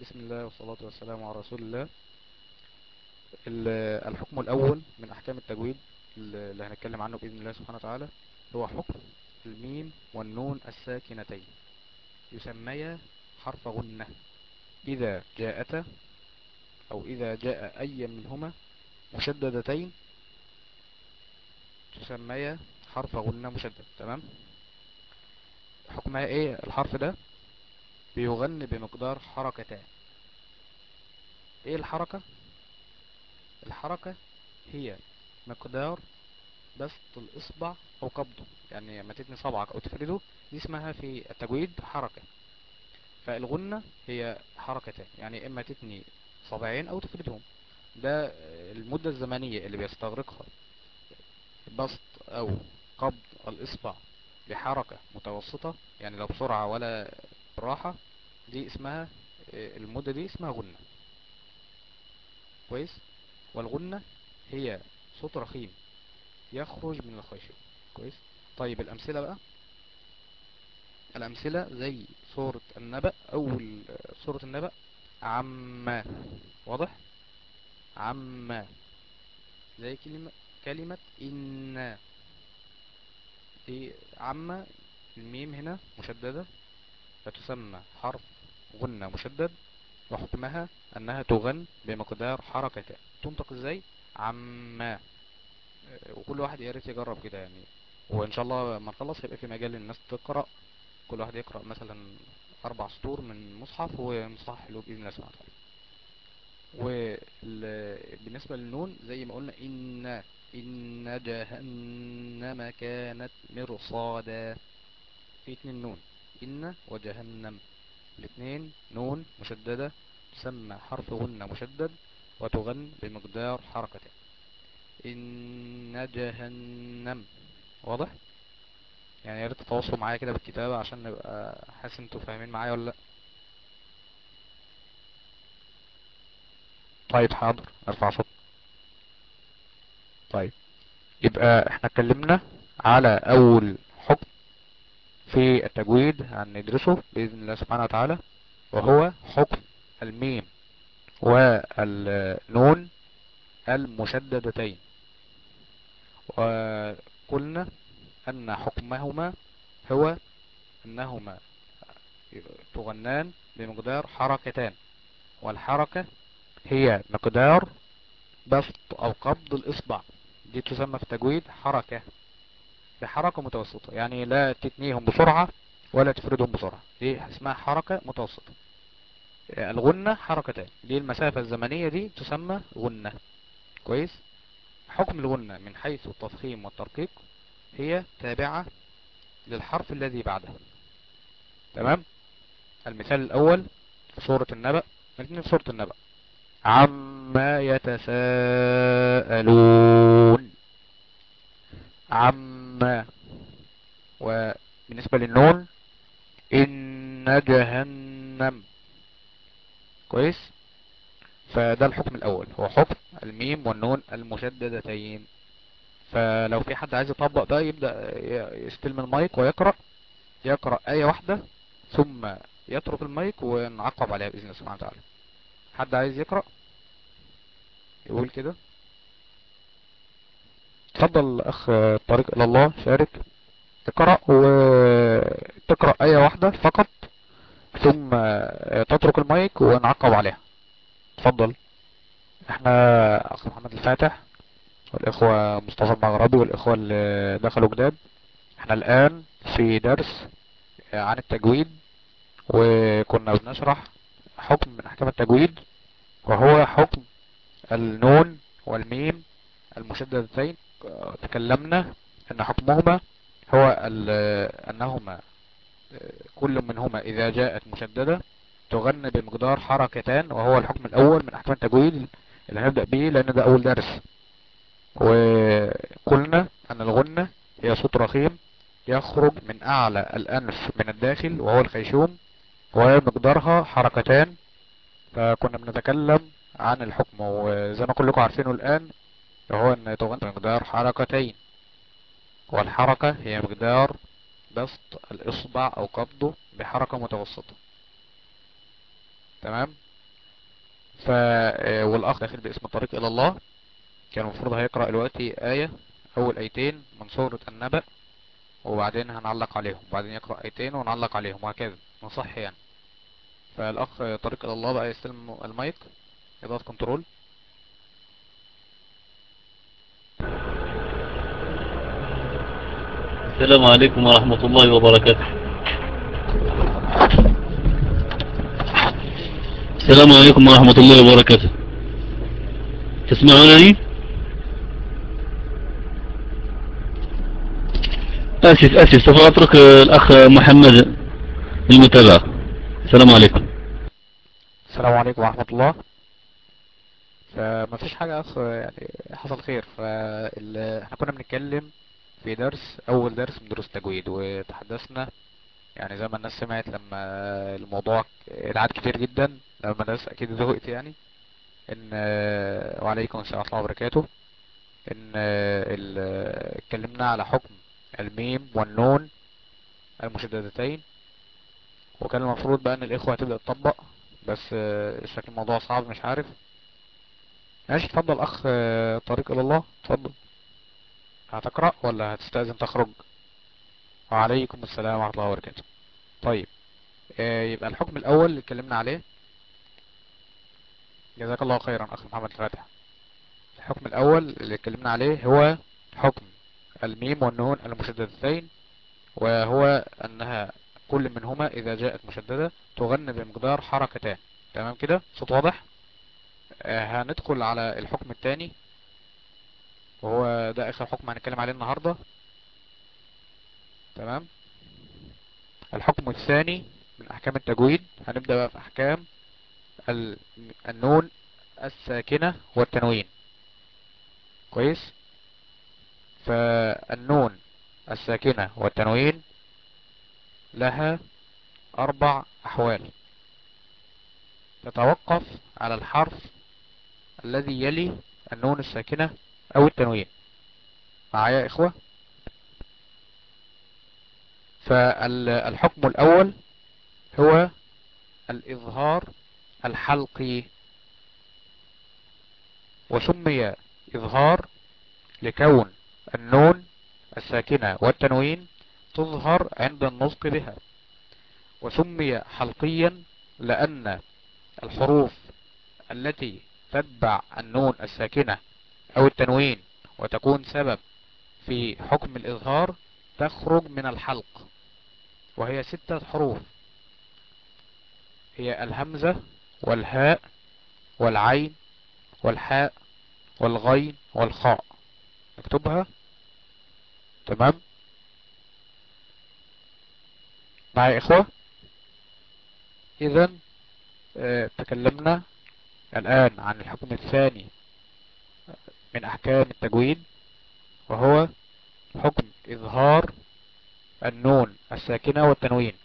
بسم الله والصلاة والسلام على رسول الله ال- الحكم الأول من أحكام التجويد اللي هنتكلم عنه بإذن الله سبحانه وتعالى هو حكم الميم والنون الساكنتين يسميا حرف غنة إذا جاءتا أو إذا جاء أي منهما مشددتين تسميا حرف غنة مشدد تمام حكمها ايه الحرف ده بيغني بمقدار حركتان ايه الحركة الحركة هي مقدار بسط الاصبع او قبضه يعني لما تتني صبعك او تفرده دي اسمها في التجويد حركة فالغنة هي حركتان يعني اما تتني صبعين او تفردهم ده المدة الزمنية اللي بيستغرقها بسط او قبض الاصبع بحركة متوسطة يعني لا بسرعة ولا براحة دي اسمها المدة دي اسمها غنة كويس والغنة هي صوت رخيم يخرج من الخيشوم كويس طيب الامثلة بقى الامثلة زي سورة النبأ اول سورة النبأ عما واضح عما زي كلمة كلمة إن دي عما الميم هنا مشددة فتسمى حرف غنة مشدد وحكمها أنها تغن بمقدار حركتين تنطق ازاي عما وكل واحد يا ريت يجرب كده يعني وإن شاء الله ما نخلص هيبقى في مجال للناس تقرأ كل واحد يقرأ مثلا أربع سطور من مصحف ومصحف حلو بإذن الله سبحانه وتعالى وبالنسبة للنون زي ما قلنا إن إن جهنم كانت مرصادا في اتنين نون إن وجهنم الاثنين نون مشددة تسمى حرف غنة مشدد وتغن بمقدار حركتين إن جهنم واضح يعني يا ريت تتواصلوا معايا كده بالكتابة عشان نبقى حاسس انتوا فاهمين معايا ولا لا طيب حاضر ارفع صوت طيب يبقى احنا اتكلمنا على اول حكم في التجويد هندرسه بإذن الله سبحانه وتعالى وهو حكم الميم والنون المشددتين وقلنا أن حكمهما هو أنهما تغنان بمقدار حركتان والحركة هي مقدار بسط أو قبض الإصبع دي تسمى في التجويد حركة بحركة متوسطة يعني لا تتنيهم بسرعة ولا تفردهم بسرعة دي اسمها حركة متوسطة الغنة حركتان دي المسافة الزمنية دي تسمى غنة كويس حكم الغنة من حيث التفخيم والترقيق هي تابعة للحرف الذي بعدها تمام المثال الأول في سورة النبأ الاثنين في سورة النبأ عما يتساءلون عما وبالنسبة للنون إن جهنم كويس فده الحكم الأول هو حكم الميم والنون المشددتين فلو في حد عايز يطبق ده يبدأ يستلم المايك ويقرأ يقرأ آية واحدة ثم يترك المايك ونعقب عليها بإذن الله سبحانه وتعالى حد عايز يقرأ يقول كده تفضل اخ طريق الى الله شارك تقرأ وتقرأ اية واحدة فقط ثم تترك المايك ونعقب عليها تفضل احنا اخ محمد الفاتح والاخوة مصطفى المغربي والاخوة اللي دخلوا جداد احنا الان في درس عن التجويد وكنا بنشرح حكم من احكام التجويد وهو حكم النون والميم المشددتين تكلمنا ان حكمهما هو انهما كل منهما اذا جاءت مشددة تغنى بمقدار حركتان وهو الحكم الاول من احكام التجويد اللي هنبدأ به لان ده اول درس وقلنا ان الغنة هي صوت رخيم يخرج من اعلى الانف من الداخل وهو الخيشوم ومقدارها حركتان فكنا بنتكلم عن الحكم وزي ما كلكم عارفينه الان وهو ان تغنى بمقدار حركتين والحركة هي مقدار بسط الاصبع او قبضه بحركة متوسطة تمام ف آه، والاخ داخل باسم الطريق الى الله كان المفروض هيقرأ دلوقتي آية اول ايتين من سورة النبأ وبعدين هنعلق عليهم وبعدين يقرأ ايتين ونعلق عليهم وهكذا نصح يعني فالاخ آه، طريق الى الله بقى يستلم المايك اضغط كنترول السلام عليكم ورحمة الله وبركاته السلام عليكم ورحمة الله وبركاته تسمعونني آسف آسف سوف أترك الأخ محمد المتابعة السلام عليكم السلام عليكم ورحمة الله فما فيش حاجة أصلا يعني حصل خير فاحنا كنا بنتكلم في درس أول درس من دروس التجويد وتحدثنا يعني زي ما الناس سمعت لما الموضوع اتعاد كتير جدا لما الناس أكيد ذوقت يعني إن وعليكم السلام ورحمة الله وبركاته إن ال- اتكلمنا على حكم الميم والنون المشددتين وكان المفروض بقى ان الاخوة هتبدأ تطبق بس آه، شكل الموضوع صعب مش عارف ماشي اتفضل اخ آه، طريق الى الله اتفضل هتقرأ ولا هتستأذن تخرج وعليكم السلام ورحمة الله وبركاته طيب آه، يبقى الحكم الاول اللي اتكلمنا عليه جزاك الله خيرا اخ محمد الفاتح الحكم الاول اللي اتكلمنا عليه هو حكم الميم والنون المشددتين وهو انها كل منهما اذا جاءت مشددة تغنى بمقدار حركتان تمام كده صوت واضح آه، هندخل على الحكم الثاني وهو ده اخر حكم هنتكلم عليه النهاردة تمام الحكم الثاني من احكام التجويد هنبدأ بقى في احكام ال- النون الساكنة والتنوين كويس فالنون الساكنة والتنوين لها أربع أحوال تتوقف على الحرف الذي يلي النون الساكنة أو التنوين معايا يا إخوة فالحكم الأول هو الإظهار الحلقي وسمي إظهار لكون النون الساكنة والتنوين تظهر عند النطق بها وسمي حلقيا لأن الحروف التي تتبع النون الساكنة أو التنوين وتكون سبب في حكم الإظهار تخرج من الحلق وهي ستة حروف هي الهمزة والهاء والعين والحاء والغين والخاء نكتبها تمام معي إخوة إذا آه، تكلمنا الآن عن الحكم الثاني من أحكام التجويد وهو حكم إظهار النون الساكنة والتنوين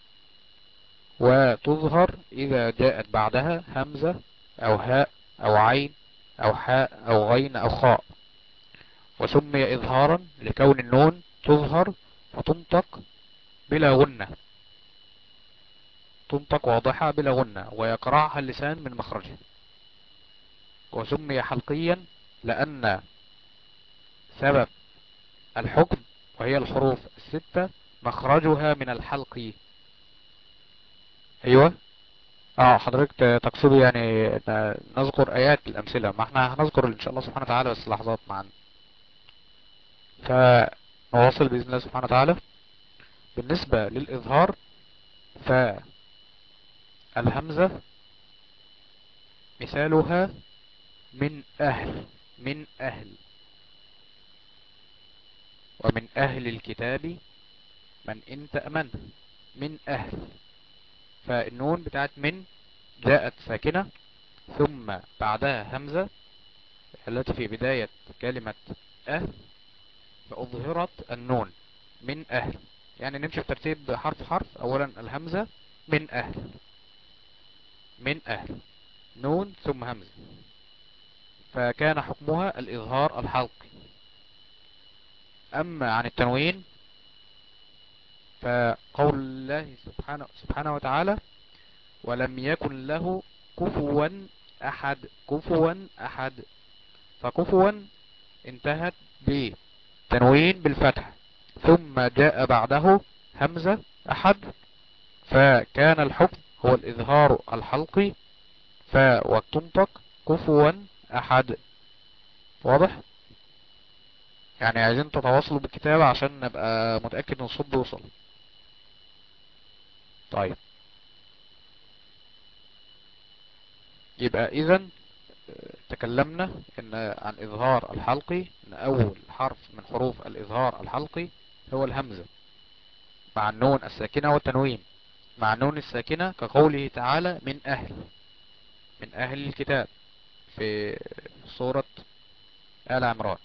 وتظهر إذا جاءت بعدها همزة أو هاء أو عين أو حاء أو غين أو خاء وسمي إظهارا لكون النون تظهر وتنطق بلا غنة تنطق واضحة بلا غنة ويقرعها اللسان من مخرجه وسمي حلقيا لأن سبب الحكم وهي الحروف الستة مخرجها من الحلق أيوة اه حضرتك ت- تقصدي يعني ن- نذكر آيات الأمثلة ما احنا هنذكر إن شاء الله سبحانه وتعالى بس لحظات معنا فنواصل بإذن الله سبحانه وتعالى بالنسبة للإظهار فالهمزة مثالها من أهل من أهل ومن أهل الكتاب من إن تأمن من أهل فالنون بتاعت من جاءت ساكنة ثم بعدها همزة التي في بداية كلمة أهل فأظهرت النون من أهل يعني نمشي في ترتيب حرف حرف أولا الهمزة من أهل من أهل نون ثم همزة فكان حكمها الإظهار الحلقي أما عن التنوين فقول الله سبحانه, سبحانه وتعالى ولم يكن له كفوا أحد كفوا أحد فكفوا انتهت بتنوين بالفتح ثم جاء بعده همزة أحد فكان الحكم هو الإظهار الحلقي ف وتنطق كفوا أحد واضح يعني عايزين تتواصلوا بالكتابة عشان نبقى متأكد ان الصوت بيوصل طيب يبقى اذا تكلمنا ان عن اظهار الحلقي ان اول حرف من حروف الاظهار الحلقي هو الهمزة مع النون الساكنة والتنوين مع النون الساكنة كقوله تعالى من اهل من اهل الكتاب في سورة آل عمران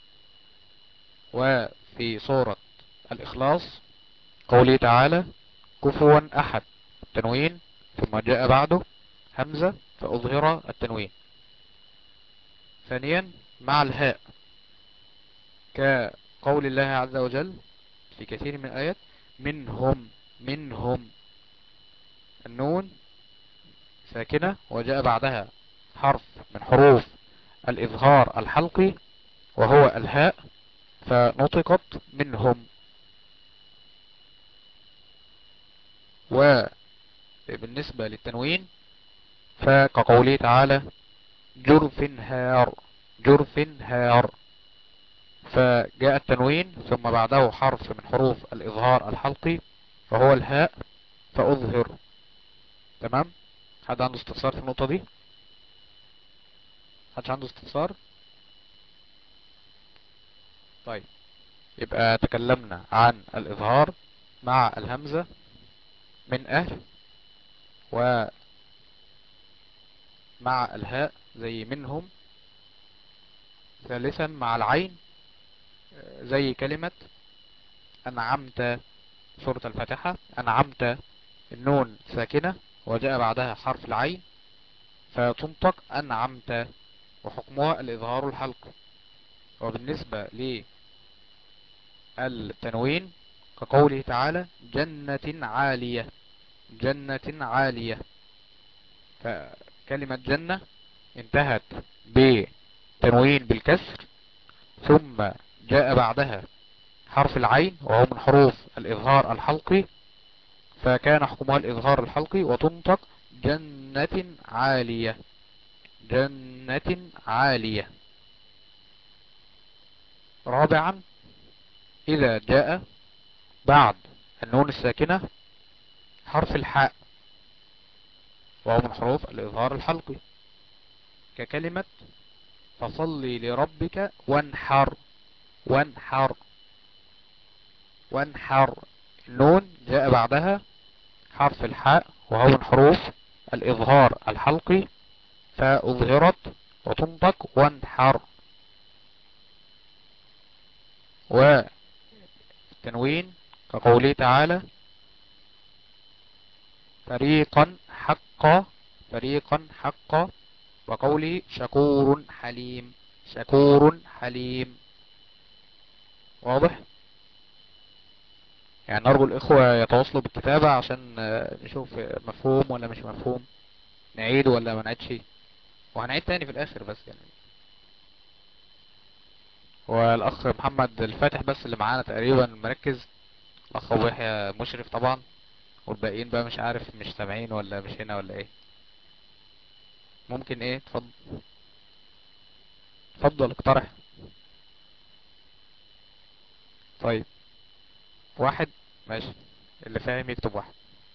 وفي سورة الإخلاص قوله تعالى كفوا أحد تنوين ثم جاء بعده همزة فأظهر التنوين ثانيا مع الهاء كقول الله عز وجل في كثير من الآيات منهم منهم النون ساكنة وجاء بعدها حرف من حروف الإظهار الحلقي وهو الهاء فنطقت منهم وبالنسبة للتنوين فكقوله تعالى جرف هار جرف هار فجاء التنوين ثم بعده حرف من حروف الإظهار الحلقي وهو الهاء فأظهر تمام حد عنده استفسار في النقطة دي حد عنده استفسار طيب يبقى تكلمنا عن الإظهار مع الهمزة من أهل ومع الهاء زي منهم ثالثا مع العين زي كلمة أنعمت سورة الفاتحة أنعمت النون ساكنة وجاء بعدها حرف العين فتنطق أنعمت وحكمها الإظهار الحلق وبالنسبة للتنوين كقوله تعالى جنة عالية جنة عالية فكلمة جنة انتهت بتنوين بالكسر ثم جاء بعدها حرف العين وهو من حروف الإظهار الحلقي فكان حكمها الإظهار الحلقي وتنطق جنة عالية جنة عالية رابعا إذا جاء بعد النون الساكنة حرف الحاء وهو من حروف الإظهار الحلقي ككلمة فصلي لربك وانحر وانحر وانحر النون جاء بعدها حرف الحاء وهو من حروف الإظهار الحلقي فأظهرت وتنطق وانحر والتنوين كقوله تعالى فريقا حقا فريقا حقا وقوله شكور حليم شكور حليم واضح يعني نرجو الإخوة يتواصلوا بالكتابة عشان نشوف مفهوم ولا مش مفهوم نعيد ولا ما نعيدش وهنعيد تاني في الآخر بس يعني والأخ محمد الفاتح بس اللي معانا تقريبا مركز الأخ أبو يحيى مشرف طبعا والباقيين بقى مش عارف مش سامعين ولا مش هنا ولا ايه ممكن ايه تفضل تفضل اقترح طيب واحد ماشي اللي فاهم يكتب واحد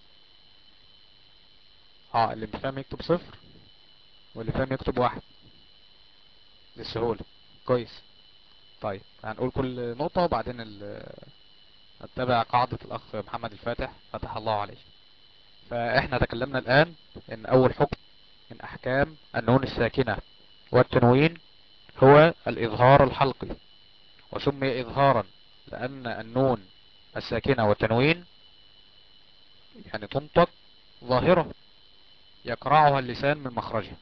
اه اللي مش فاهم يكتب صفر واللي فاهم يكتب واحد للسهولة كويس طيب هنقول كل نقطة وبعدين نتبع قاعدة الأخ محمد الفاتح فتح الله عليه فإحنا تكلمنا الآن إن أول حكم من أحكام النون الساكنة والتنوين هو الإظهار الحلقي وسمي إظهارا لأن النون الساكنة والتنوين يعني تنطق ظاهرة يقرعها اللسان من مخرجها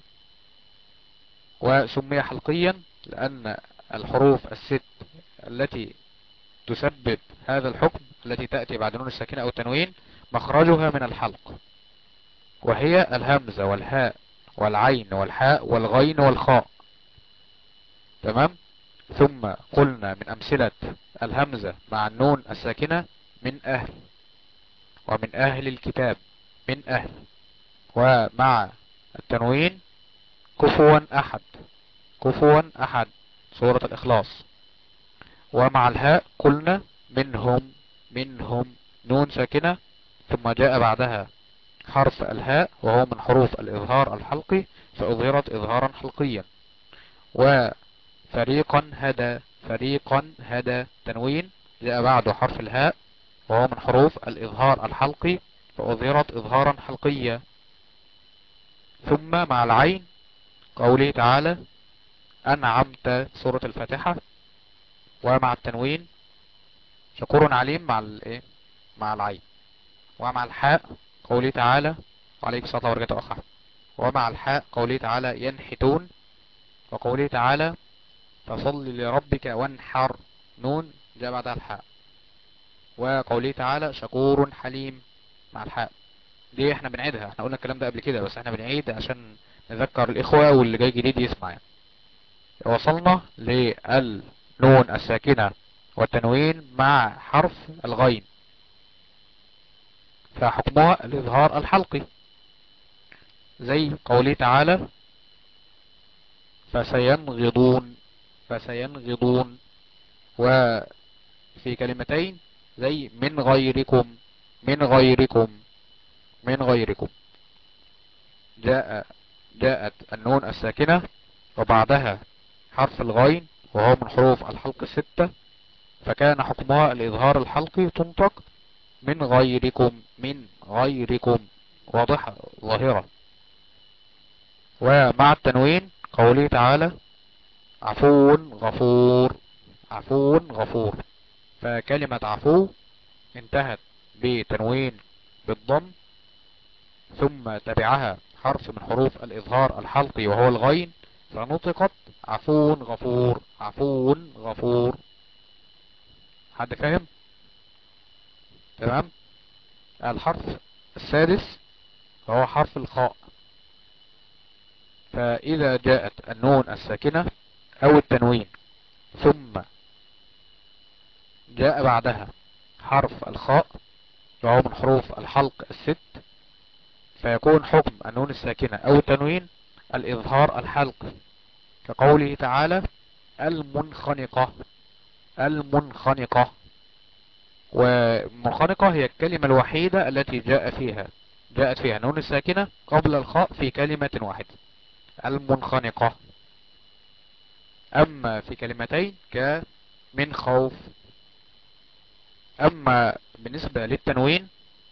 وسمي حلقيا لأن الحروف الست التي تسبب هذا الحكم التي تأتي بعد نون الساكنة أو التنوين مخرجها من الحلق وهي الهمزة والهاء والعين والحاء والغين والخاء تمام ثم قلنا من أمثلة الهمزة مع النون الساكنة من أهل ومن أهل الكتاب من أهل ومع التنوين كفوا أحد كفوا أحد سورة الإخلاص ومع الهاء قلنا منهم منهم نون ساكنة ثم جاء بعدها حرف الهاء وهو من حروف الإظهار الحلقي فأظهرت إظهارا حلقيا وفريقا هدى فريقا هدى تنوين جاء بعده حرف الهاء وهو من حروف الإظهار الحلقي فأظهرت إظهارا حلقيا ثم مع العين قوله تعالى أنعمت سورة الفاتحة ومع التنوين شكور عليم مع الايه مع العين ومع الحاء قوله تعالى وعليك الصلاة وبركاته أخ أحمد. ومع الحاء قوله تعالى ينحتون وقوله تعالى فصل لربك وانحر نون جاء بعدها الحاء وقوله تعالى شكور حليم مع الحاء دي احنا بنعيدها احنا قلنا الكلام ده قبل كده بس احنا بنعيد عشان نذكر الاخوة واللي جاي جديد يسمع يعني. وصلنا للنون الساكنة والتنوين مع حرف الغين فحكمها الإظهار الحلقي زي قوله تعالى فسينغضون فسينغضون وفي كلمتين زي من غيركم من غيركم من غيركم جاء جاءت النون الساكنة وبعدها حرف الغين وهو من حروف الحلق الستة فكان حكمها الإظهار الحلقي تنطق من غيركم من غيركم واضحة ظاهرة ومع التنوين قوله تعالى عفو غفور عفو غفور فكلمة عفو انتهت بتنوين بالضم ثم تبعها حرف من حروف الإظهار الحلقي وهو الغين فنطقت عفو غفور عفو غفور حد فاهم تمام الحرف السادس وهو حرف الخاء فإذا جاءت النون الساكنة أو التنوين ثم جاء بعدها حرف الخاء وهو من حروف الحلق الست فيكون حكم النون الساكنة أو التنوين الإظهار الحلق كقوله تعالى المنخنقة المنخنقة والمنخنقة هي الكلمة الوحيدة التي جاء فيها جاءت فيها نون الساكنة قبل الخاء في كلمة واحدة المنخنقة أما في كلمتين كمن خوف أما بالنسبة للتنوين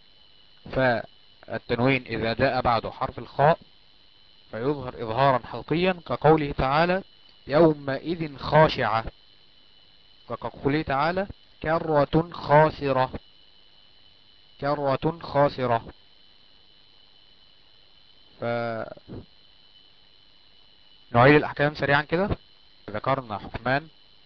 فالتنوين إذا جاء بعده حرف الخاء فيظهر إظهارا حلقيا كقوله تعالى يومئذ خاشعة وكقوله تعالى كرة خاسرة كرة خاسرة ف نعيد الأحكام سريعا كده ذكرنا حكمان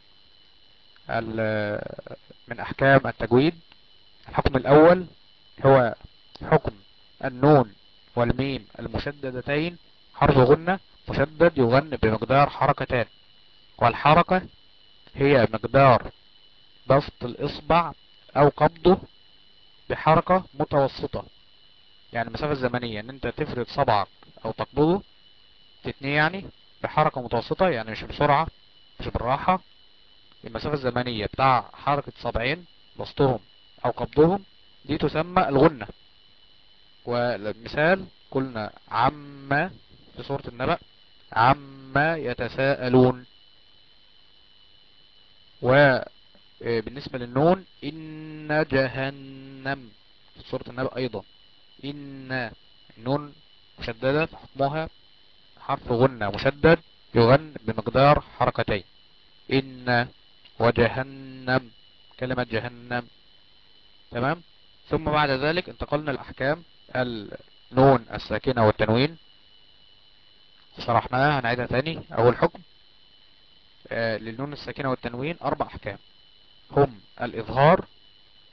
من أحكام التجويد الحكم الأول هو حكم النون والميم المشددتين حرف غنة مشدد يغن بمقدار حركتان والحركة هي مقدار بسط الإصبع أو قبضه بحركة متوسطة يعني المسافة الزمنية ان انت تفرد صبعك او تقبضه تتنيه يعني بحركة متوسطة يعني مش بسرعة مش بالراحة المسافة الزمنية بتاع حركة صبعين بسطهم او قبضهم دي تسمى الغنة والمثال قلنا عم في سورة النبأ عما يتساءلون وبالنسبة للنون إن جهنم في سورة النبأ أيضا إن النون مشددة حكمها حرف غنة مشدد يغن بمقدار حركتين إن وجهنم كلمة جهنم تمام ثم بعد ذلك انتقلنا الأحكام النون الساكنة والتنوين شرحناها هنعيدها تاني أول حكم آه للنون الساكنة والتنوين أربع أحكام هم الإظهار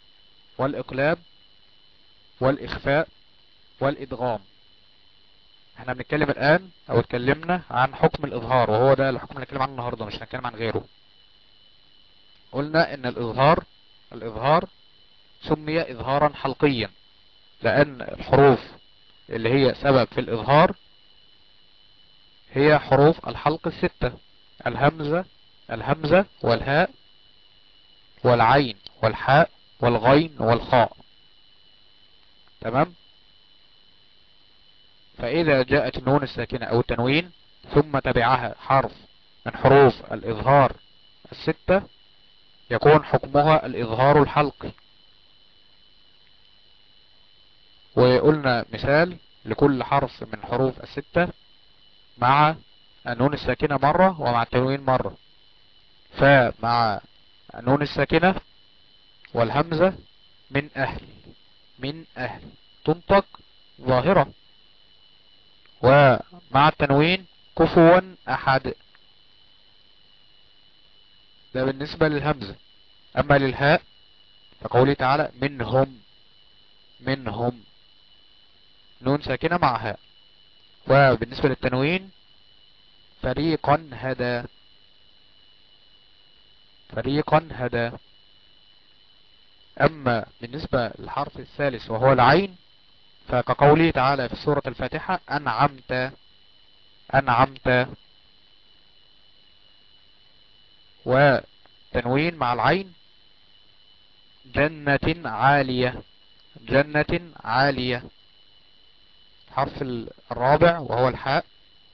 والإقلاب والإخفاء والإدغام احنا بنتكلم الآن او اتكلمنا عن حكم الإظهار وهو ده الحكم اللي هنتكلم عنه النهاردة مش هنتكلم عن غيره قلنا ان الإظهار الإظهار سمي إظهارا حلقيا لأن الحروف اللي هي سبب في الإظهار هي حروف الحلق الستة الهمزة الهمزة والهاء والعين والحاء والغين والخاء تمام فإذا جاءت النون الساكنة أو التنوين ثم تبعها حرف من حروف الإظهار الستة يكون حكمها الإظهار الحلقي وقلنا مثال لكل حرف من حروف الستة مع النون الساكنة مرة ومع التنوين مرة فمع النون الساكنة والهمزة من أهل من أهل تنطق ظاهرة ومع التنوين كفوا أحد ده بالنسبة للهمزة أما للهاء فقوله تعالى منهم منهم نون ساكنة مع هاء وبالنسبة للتنوين فريقا هدى فريقا هدى أما بالنسبة للحرف الثالث وهو العين فكقوله تعالى في سورة الفاتحة أنعمت أنعمت وتنوين مع العين جنة عالية جنة عالية الحرف الرابع وهو الحاء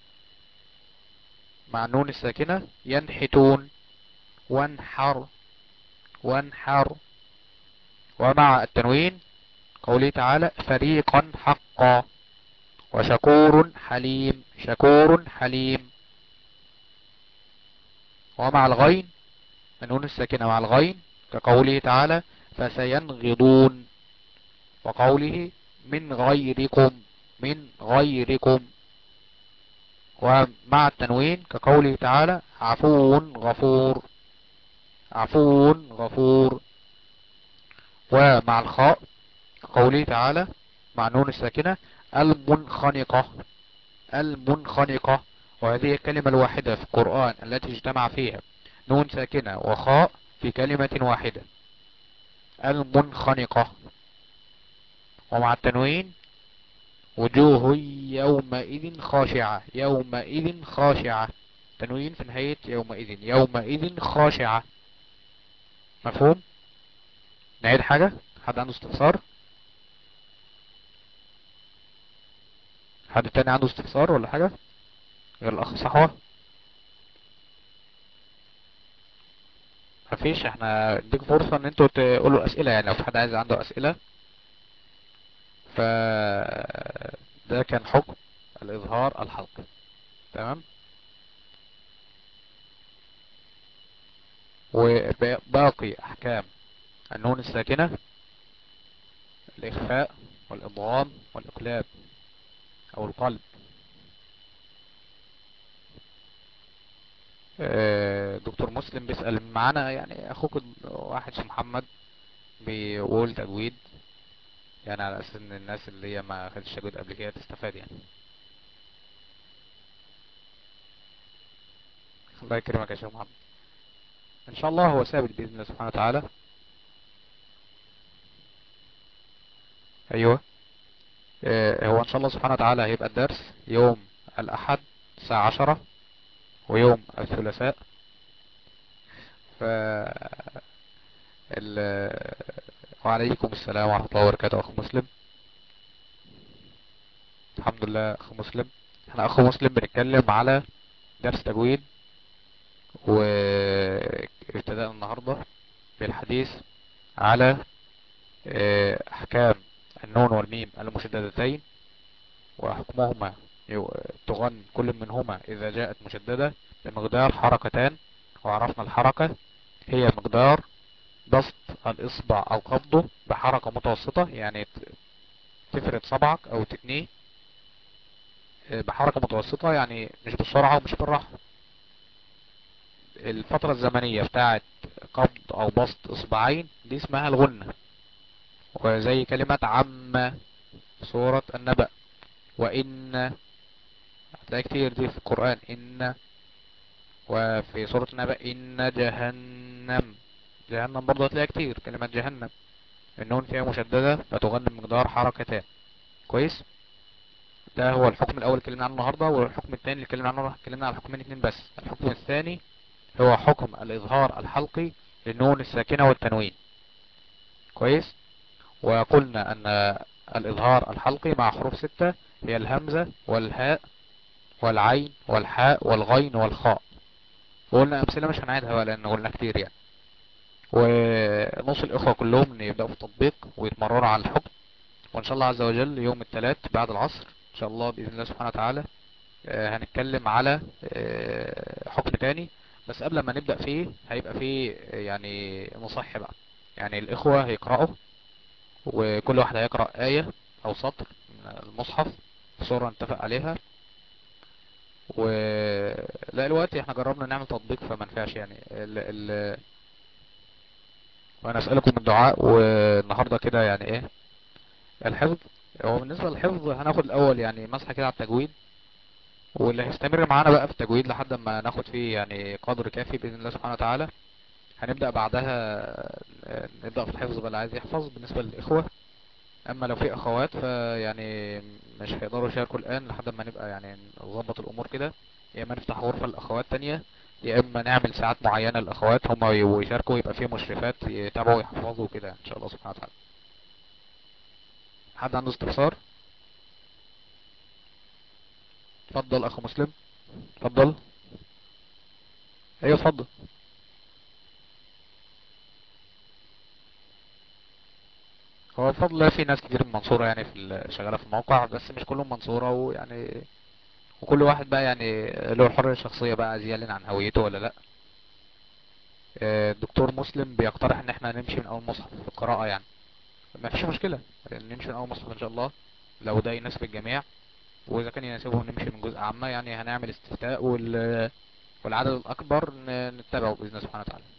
مع النون الساكنة ينحتون وانحر وانحر ومع التنوين قوله تعالى فريقا حقا وشكور حليم شكور حليم ومع الغين النون الساكنة مع الغين كقوله تعالى فسينغضون وقوله من غيركم من غيركم ومع التنوين كقوله تعالى عفو غفور عفو غفور ومع الخاء قوله تعالى مع النون الساكنة المنخنقة المنخنقة وهذه الكلمة الواحدة في القرآن التي اجتمع فيها نون ساكنة وخاء في كلمة واحدة المنخنقة ومع التنوين وجوه يومئذ خاشعة يومئذ خاشعة تنوين في نهاية يومئذ يومئذ خاشعة مفهوم نعيد حاجة حد عنده استفسار حد تاني عنده استفسار ولا حاجة غير الاخ صحوة مفيش احنا اديك فرصة ان انتوا تقولوا اسئلة يعني لو في حد عايز عنده اسئلة ف ده كان حكم الاظهار الحلقي تمام وباقي احكام النون الساكنة الاخفاء والادغام والاقلاب او القلب دكتور مسلم بيسأل معانا يعني اخوك واحد اسمه محمد بيقول تجويد يعني على اساس ان الناس اللي هي ما خدتش تجويد قبل كده تستفاد يعني الله يكرمك يا شيخ محمد ان شاء الله هو ثابت باذن الله سبحانه وتعالى ايوه اه هو ان شاء الله سبحانه وتعالى هيبقى الدرس يوم الاحد الساعة عشرة ويوم الثلاثاء ف ال... وعليكم السلام ورحمة الله وبركاته اخو مسلم الحمد لله اخو مسلم احنا اخو مسلم بنتكلم على درس تجويد وابتدأنا النهاردة بالحديث على احكام النون والميم المشددتين وحكمهما تغن كل منهما اذا جاءت مشددة بمقدار حركتان وعرفنا الحركة هي مقدار بسط الاصبع او قبضه بحركة متوسطة يعني تفرد صبعك او تتنيه بحركة متوسطة يعني مش بسرعة ومش بالراحة الفترة الزمنية بتاعت قبض او بسط اصبعين دي اسمها الغنة وزي كلمة عم سورة النبأ وإن هتلاقي كتير دي في القرآن إن وفي سورة النبأ إن جهنم جهنم برضه هتلاقي كتير كلمة جهنم النون فيها مشددة فتغنى بمقدار حركتان كويس ده هو الحكم الأول اللي اتكلمنا عنه النهاردة والحكم الثاني اللي اتكلمنا عنه اتكلمنا على حكمين اتنين بس الحكم الثاني هو حكم الإظهار الحلقي للنون الساكنة والتنوين كويس وقلنا أن الإظهار الحلقي مع حروف ستة هي الهمزة والهاء والعين والحاء والغين والخاء وقلنا أمثلة مش هنعيدها بقى لأن قلنا كتير يعني ونص الإخوة كلهم إن يبدأوا في التطبيق ويتمرروا على الحكم وإن شاء الله عز وجل يوم الثلاث بعد العصر إن شاء الله بإذن الله سبحانه وتعالى آه، هنتكلم على آه، حكم تاني بس قبل ما نبدأ فيه هيبقى فيه آه، يعني نصح بقى يعني الإخوة هيقرأوا وكل واحد هيقرأ آية أو سطر من المصحف سورة نتفق عليها و لا الوقت احنا جربنا نعمل تطبيق فما نفعش يعني ال... ال... وانا اسألكم الدعاء والنهاردة كده يعني ايه الحفظ هو بالنسبة للحفظ هناخد الاول يعني مسحة كده على التجويد واللي هيستمر معانا بقى في التجويد لحد ما ناخد فيه يعني قدر كافي بإذن الله سبحانه وتعالى هنبدأ بعدها نبدأ في الحفظ بقى اللي عايز يحفظ بالنسبة للإخوة اما لو في اخوات فيعني مش هيقدروا يشاركوا الان لحد ما نبقى يعني نظبط الامور كده يا اما نفتح غرفة لاخوات تانية يا اما نعمل ساعات معينة للاخوات هم يشاركوا يبقى فيه مشرفات يتابعوا ويحفظوا كده ان شاء الله سبحانه وتعالى حد عنده استفسار اتفضل اخو مسلم اتفضل ايوه اتفضل هو بفضل الله في ناس كتير من المنصورة يعني في ال- شغالة في الموقع بس مش كلهم منصورة ويعني وكل واحد بقى يعني له الحرية الشخصية بقى عايز يعلن عن هويته ولا لا آه، الدكتور مسلم بيقترح ان احنا نمشي من اول مصحف في القراءة يعني ما فيش مشكلة نمشي من اول مصحف ان شاء الله لو ده يناسب الجميع واذا كان يناسبهم نمشي من جزء عامة يعني هنعمل استفتاء وال والعدد الاكبر ن- نتبعه باذن الله سبحانه وتعالى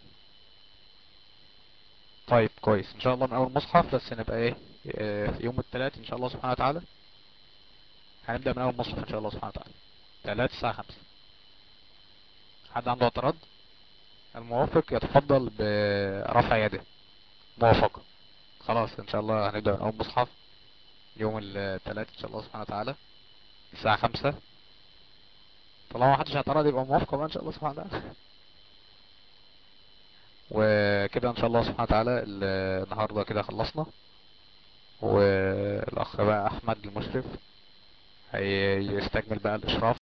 طيب كويس ان شاء الله من اول مصحف بس نبقى ايه آه، في يوم الثلاث ان شاء الله سبحانه وتعالى هنبدأ من اول مصحف ان شاء الله سبحانه وتعالى ثلاث الساعة خمسة حد عنده اعتراض الموافق يتفضل برفع يده موافقة خلاص ان شاء الله هنبدأ من اول مصحف يوم الثلاث ان شاء الله سبحانه وتعالى الساعة خمسة طالما محدش اعترض يبقى موافقة بقى ان شاء الله سبحانه وتعالى وكده ان شاء الله سبحانه وتعالى النهاردة كده خلصنا والاخ بقى احمد المشرف هيستكمل بقى الاشراف